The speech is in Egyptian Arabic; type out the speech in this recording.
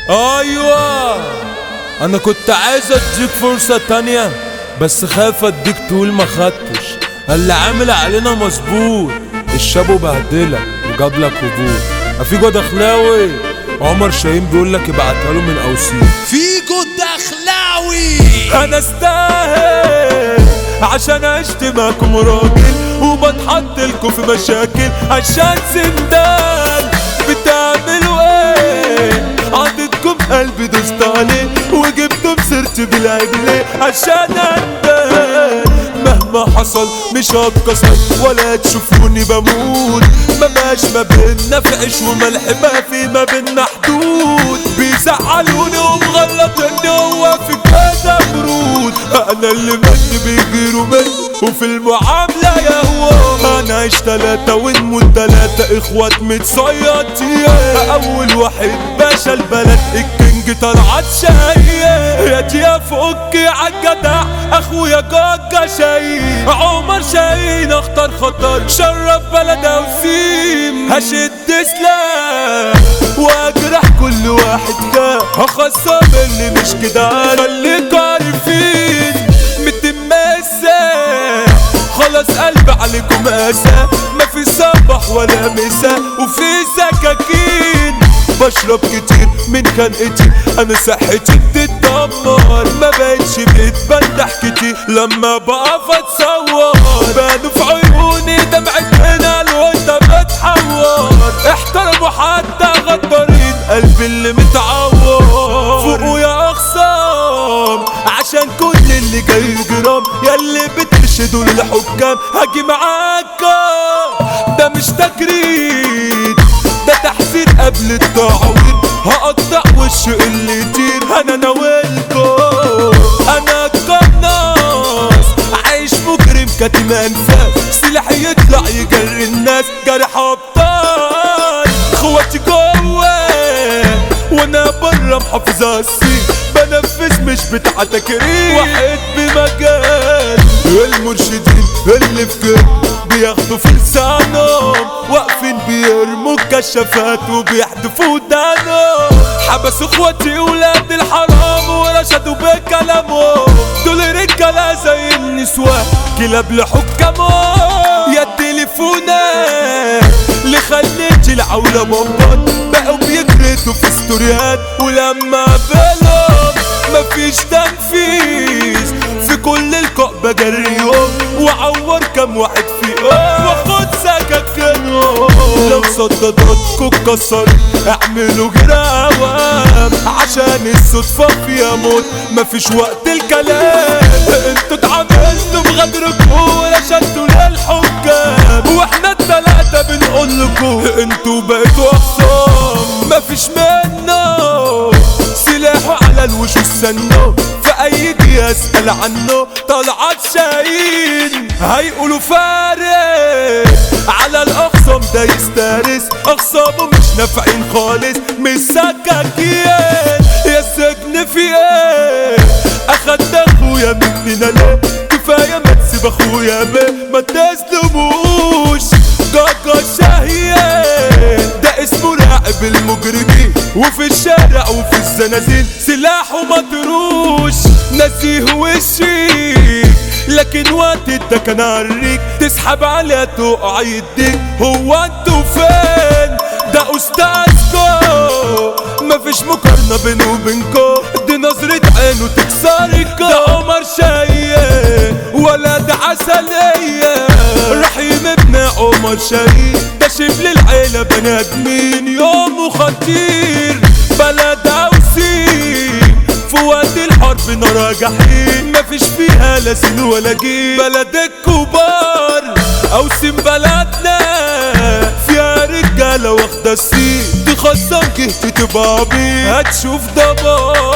ايوه انا كنت عايز اديك فرصة تانية بس خايف اديك طول ما خدتش اللي عامل علينا مظبوط الشابو بهدلك وجاب لك هبوط افيجو دخلاوي عمر شاهين بيقول لك ابعتها له من اوسيل فيجو الدخلاوي انا استاهل عشان عشت معاكم راجل وبتحط لكم في مشاكل عشان سندان بتعملوا ايه عضتكم قلبي دوست عليه وجبتم سيرتي بالعيب ليه عشان اندان مهما حصل مش هتكسر ولا تشوفوني بموت ما بقاش ما بينا في عيش وملح ما في ما بينا حدود بيزعلوني ومغلطني هو في كذا برود انا اللي مني بيجيروا مني وفي المعاملة يا هو انا عايش تلاتة ونموت تلاتة اخوات متصيطين اول واحد باشا البلد الكينج طلعت شقية يا دي فكي عالجدع اخويا جاجا شاهين عمر شاهين اختار خطر شرف بلد اوسيم هشد سلاح واجرح كل واحد كان هخصم اللي مش كده خليك عارفين متمسك خلاص قلب عليكم اسى ما في صبح ولا مساء وفي سكاكين بشرب كتير من خنقتي انا صحتي بتتدمر ما بقتش بتبندح كتير لما بقف اتصور بانوا في عيوني دمعة هنا الوردة بتحور احترموا حتى غدارين قلبي اللي متعور فوقوا يا اخصام عشان كل اللي جاي جرام ياللي بترشدوا للحكام هاجي معاكم ده مش تجريد ده تحذير قبل التعويض هقطع وش اللي يطير انا ناويلكم انا قناص عايش مجرم كاتم انفاس سلاحي يطلع يجري الناس جرح ابطال اخواتي جوه وانا بره محافظ السين بنفذ مش بتاع تكريم واحد بمجال المرشدين اللي في كده بياخدوا في لسانهم واقفين بيرموا الكشافات وبيحدفوا دانهم حبسوا اخواتي ولاد الحرام ورشدوا بكلامهم دول رجاله زي النسوان كلاب لحكامهم يا تليفونات اللي خليت العولة بابات بقوا بيكرتوا في ستوريات ولما قابلهم مفيش تنفيذ في كل الكوع بجريهم وعور كام واحد فيهم واخد سكاكينهم لو صدداتكوا اتكسر اعملوا جراوام عشان الصدفة فيها موت مفيش وقت الكلام انتوا اتعاملتوا بغدركوا ورشدتوا للحكام واحنا التلاتة بنقول لكم انتوا بقيتوا اخصام مفيش منه سلاحه على الوش والسنه في اي دقيقة اسأل عنه طلعت شاهين هيقولوا فارس على الاخصام ده يستارس اخصامه مش نافعين خالص مش سكاكين يا السجن في ايه اخدت اخويا مننا ليه كفاية ما تسيب اخويا بيه ما تسلموش جاجا شاهين ده اسمه راقب المجرمين وفي الشارع وفي الزنازين سلاحه مطروش نزيه وشيك لكن وقت ده كان عريك تسحب عليها تقع يديك هو انتوا فين ده استاذكو مفيش مقارنة بينه وبينكو دي نظرة عينه تكسرك ده عمر شاية ولد عسلية رحيم ابن عمر شاية ده شبل العيلة بني ادمين يومه خطير بلد اوسين في وقت الحرب نار جحيم مفيش فيها لا سين ولا جيل بلد الكبار اوسم بلدنا فيها رجالة واخدة السين تخصم جهتي تبقى بيه هتشوف دمار